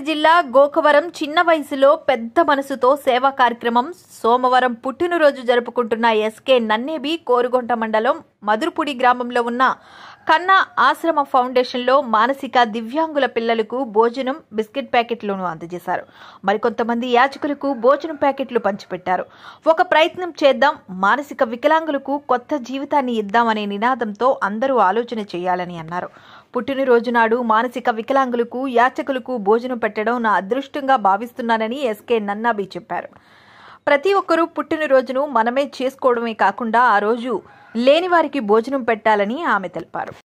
జిల్లా గోకవరం చిన్న వయసులో పెద్ద మనసుతో సేవా కార్యక్రమం సోమవారం పుట్టినరోజు జరుపుకుంటున్న ఎస్కే నన్నేబి కోరుగొంట మండలం మధురపుడి గ్రామంలో ఉన్న కన్నా ఆశ్రమ ఫౌండేషన్లో మానసిక దివ్యాంగుల పిల్లలకు భోజనం బిస్కెట్ ప్యాకెట్లను అందజేశారు మరికొంతమంది యాచకులకు భోజనం ప్యాకెట్లు పంచిపెట్టారు ఒక ప్రయత్నం చేద్దాం మానసిక వికలాంగులకు కొత్త జీవితాన్ని ఇద్దామనే నినాదంతో అందరూ ఆలోచన చేయాలని అన్నారు పుట్టినరోజు నాడు మానసిక వికలాంగులకు యాచకులకు భోజనం పెట్టడం నా అదృష్టంగా భావిస్తున్నానని ఎస్కే నన్నాబి చెప్పారు ప్రతి ఒక్కరూ పుట్టినరోజును మనమే చేసుకోవడమే కాకుండా ఆ రోజు లేని వారికి భోజనం పెట్టాలని ఆమె తెలిపారు